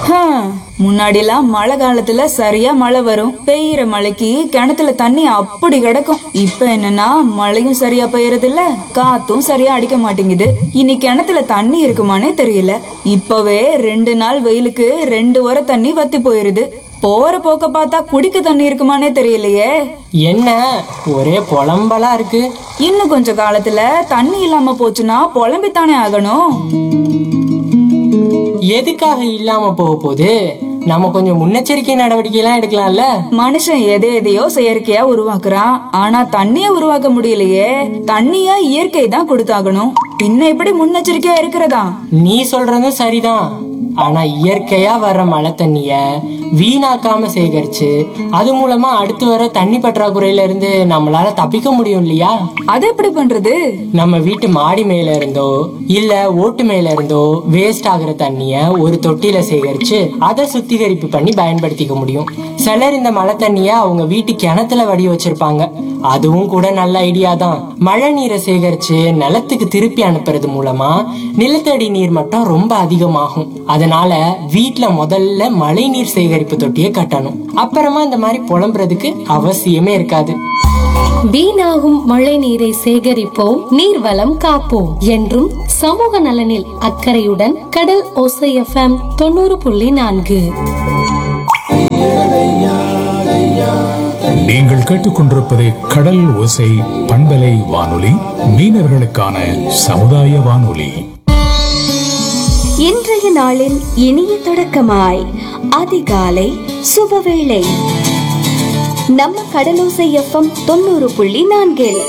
முன்னாடிலாம் மழை காலத்துல சரியா மழை வரும் பெய்யற மழைக்கு கிணத்துல தண்ணி அப்படி கிடக்கும் இப்ப என்னன்னா மழையும் சரியா பெய்யறது இல்ல காத்தும் சரியா அடிக்க மாட்டேங்குது இனி கிணத்துல தண்ணி இருக்குமானே தெரியல இப்பவே ரெண்டு நாள் வெயிலுக்கு ரெண்டு வர தண்ணி வத்தி போயிருது போற போக்க பார்த்தா குடிக்க தண்ணி இருக்குமானே தெரியலையே என்ன ஒரே புலம்பலா இருக்கு இன்னும் கொஞ்ச காலத்துல தண்ணி இல்லாம போச்சுன்னா புலம்பித்தானே ஆகணும் எதுக்காக இல்லாம போக போகுது நம்ம கொஞ்சம் முன்னெச்சரிக்கை நடவடிக்கை எல்லாம் எடுக்கலாம்ல மனுஷன் எதை எதையோ செயற்கையா உருவாக்குறான் ஆனா தண்ணிய உருவாக்க முடியலையே தண்ணிய இயற்கை தான் கொடுத்தாகணும் பின்ன எப்படி முன்னெச்சரிக்கையா இருக்கிறதா நீ சொல்றதும் சரிதான் ஆனா இயற்கையா வர்ற மழை தண்ணிய வீணாக்காம சேகரிச்சு அது மூலமா அடுத்து வர தண்ணி பற்றாக்குறையில இருந்து நம்மளால தப்பிக்க முடியும் இல்லையா அது எப்படி பண்றது நம்ம வீட்டு மாடி மேல இருந்தோ இல்ல ஓட்டு மேல இருந்தோ வேஸ்ட் ஆகுற தண்ணிய ஒரு தொட்டியில சேகரிச்சு அதை சுத்திகரிப்பு பண்ணி பயன்படுத்திக்க முடியும் சிலர் இந்த மழை தண்ணிய அவங்க வீட்டு கிணத்துல வடி வச்சிருப்பாங்க அதுவும் கூட நல்ல ஐடியா தான் மழை நீரை சேகரிச்சு நிலத்துக்கு திருப்பி அனுப்புறது மூலமா நிலத்தடி நீர் மட்டம் ரொம்ப அதிகமாகும் அதனால வீட்ல முதல்ல மழை நீர் சேகரிப்பு தொட்டியை கட்டணும் அப்புறமா இந்த மாதிரி புலம்புறதுக்கு அவசியமே இருக்காது வீணாகும் மழை நீரை சேகரிப்போம் நீர்வளம் காப்போம் என்றும் சமூக நலனில் அக்கறையுடன் கடல் ஓசை எஃப்எம் தொண்ணூறு புள்ளி நான்கு நீங்கள் கேட்டுக்கொண்டிருப்பது கடல் ஓசை பண்பலை வானொலி மீனவர்களுக்கான சமுதாய வானொலி இன்றைய நாளின் இனிய தொடக்கமாய் அதிகாலை சுபவேளை நம்ம கடலோசை எஃப்எம் தொண்ணூறு புள்ளி நான்கில்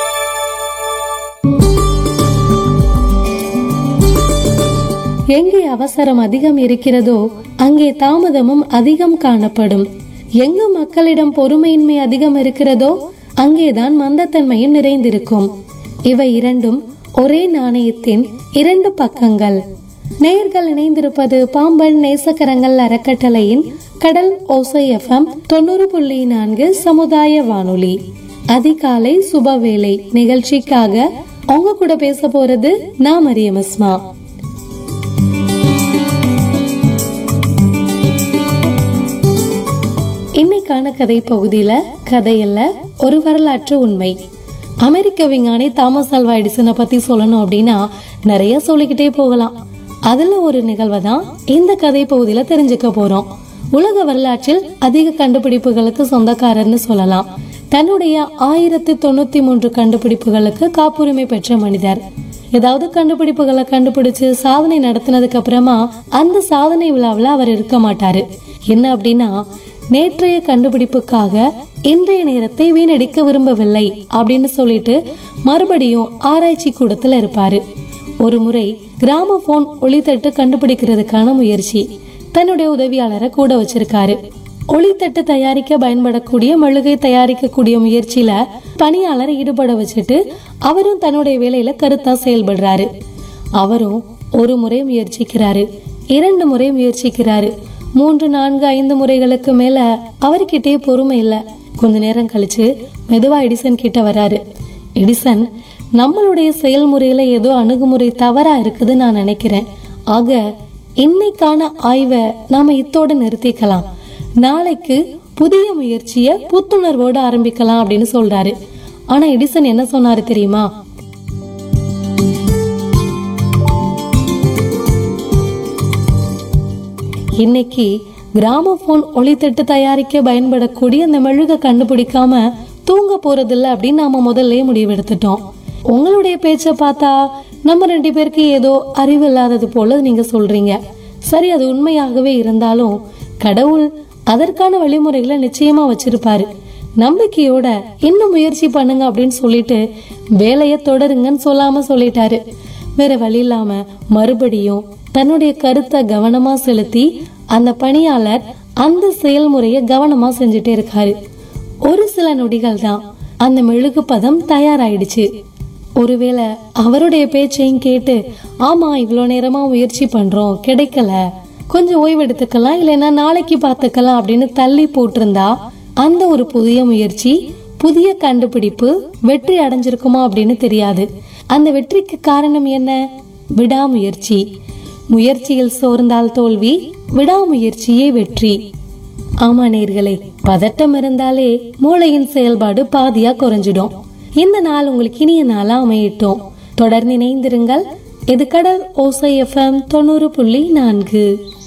எங்கே அவசரம் அதிகம் இருக்கிறதோ அங்கே தாமதமும் அதிகம் காணப்படும் எங்கு மக்களிடம் பொறுமையின்மை அதிகம் இருக்கிறதோ அங்கேதான் மந்தத்தன்மையும் நிறைந்திருக்கும் இவை இரண்டும் ஒரே நாணயத்தின் இரண்டு பக்கங்கள் நேர்கள் இணைந்திருப்பது பாம்பன் நேசக்கரங்கள் அறக்கட்டளையின் கடல் ஓசை எஃப்எம் தொண்ணூறு புள்ளி நான்கு சமுதாய வானொலி அதிகாலை சுபவேளை நிகழ்ச்சிக்காக உங்க கூட பேச போறது நான் மரியம் அஸ்மா இன்னைக்கான கதை பகுதியில கதையில ஒரு வரலாற்று உண்மை அமெரிக்க விஞ்ஞானி தாமஸ் அல்வா எடிசனை பத்தி சொல்லணும் அப்படின்னா நிறைய சொல்லிக்கிட்டே போகலாம் அதுல ஒரு நிகழ்வை தான் இந்த கதை பகுதியில தெரிஞ்சுக்க போறோம் உலக வரலாற்றில் அதிக கண்டுபிடிப்புகளுக்கு சொந்தக்காரர்னு சொல்லலாம் தன்னுடைய ஆயிரத்தி தொண்ணூத்தி மூன்று கண்டுபிடிப்புகளுக்கு காப்புரிமை பெற்ற மனிதர் ஏதாவது கண்டுபிடிப்புகளை கண்டுபிடிச்சு சாதனை நடத்தினதுக்கு அப்புறமா அந்த சாதனை விழாவில் அவர் இருக்க மாட்டாரு என்ன அப்படின்னா நேற்றைய கண்டுபிடிப்புக்காக இன்றைய நேரத்தை வீணடிக்க விரும்பவில்லை அப்படின்னு சொல்லிட்டு மறுபடியும் ஆராய்ச்சி கூடத்துல இருப்பாரு ஒரு முறை கிராமபோன் ஒளித்தட்டு கண்டுபிடிக்கிறதுக்கான முயற்சி தன்னுடைய உதவியாளரை கூட வச்சிருக்காரு ஒளித்தட்டு தயாரிக்க பயன்படக்கூடிய மெழுகை தயாரிக்கக்கூடிய முயற்சியில பணியாளரை ஈடுபட வச்சுட்டு அவரும் தன்னுடைய வேலையில கருத்தா செயல்படுறாரு அவரும் ஒரு முறை முயற்சிக்கிறாரு இரண்டு முறை முயற்சிக்கிறாரு மூன்று நான்கு ஐந்து முறைகளுக்கு மேல அவர்கிட்டயே பொறுமை இல்ல கொஞ்ச நேரம் கழிச்சு மெதுவா எடிசன் கிட்ட வராரு எடிசன் நம்மளுடைய செயல்முறையில ஏதோ அணுகுமுறை தவறா இருக்குதுன்னு நான் நினைக்கிறேன் ஆக இன்னைக்கான ஆய்வை நாம இத்தோட நிறுத்திக்கலாம் நாளைக்கு புதிய முயற்சிய புத்துணர்வோட ஆரம்பிக்கலாம் அப்படின்னு சொல்றாரு ஆனா எடிசன் என்ன சொன்னாரு தெரியுமா இன்னைக்கு கிராமபோன் ஒளித்தட்டு தயாரிக்க பயன்படக்கூடிய அந்த மெழுக கண்டுபிடிக்காம தூங்க போறதில்ல அப்படின்னு நாம முதல்ல முடிவெடுத்துட்டோம் உங்களுடைய பேச்ச பார்த்தா நம்ம ரெண்டு பேருக்கு ஏதோ அறிவு இல்லாதது போல நீங்க சொல்றீங்க சரி அது உண்மையாகவே இருந்தாலும் கடவுள் அதற்கான வழிமுறைகளை நிச்சயமா வச்சிருப்பாரு நம்பிக்கையோட இன்னும் முயற்சி பண்ணுங்க அப்படின்னு சொல்லிட்டு வேலையை தொடருங்கன்னு சொல்லாம சொல்லிட்டாரு வேற வழி இல்லாம மறுபடியும் தன்னுடைய கருத்தை கவனமா செலுத்தி அந்த பணியாளர் அந்த செயல்முறையை கவனமா செஞ்சுட்டே இருக்காரு ஒரு சில நொடிகள் தான் அந்த மெழுகு பதம் தயாராயிடுச்சு ஒருவேளை அவருடைய பேச்சையும் கேட்டு ஆமா இவ்வளவு நேரமா முயற்சி பண்றோம் கிடைக்கல கொஞ்சம் ஓய்வு எடுத்துக்கலாம் இல்லைன்னா நாளைக்கு பார்த்துக்கலாம் அப்படின்னு தள்ளி போட்டிருந்தா அந்த ஒரு புதிய முயற்சி புதிய கண்டுபிடிப்பு வெற்றி அடைஞ்சிருக்குமா அப்படின்னு தெரியாது அந்த வெற்றிக்கு காரணம் என்ன விடாமுயற்சி முயற்சியில் சோர்ந்தால் தோல்வி விடாமுயற்சியே வெற்றி ஆமா நேர்களே பதட்டம் இருந்தாலே மூளையின் செயல்பாடு பாதியா குறைஞ்சிடும் இந்த நாள் உங்களுக்கு இனிய நாளா அமையட்டும் தொடர்ந்து இணைந்திருங்கள் இது கடல் ஓசை எஃப்எம் தொண்ணூறு புள்ளி நான்கு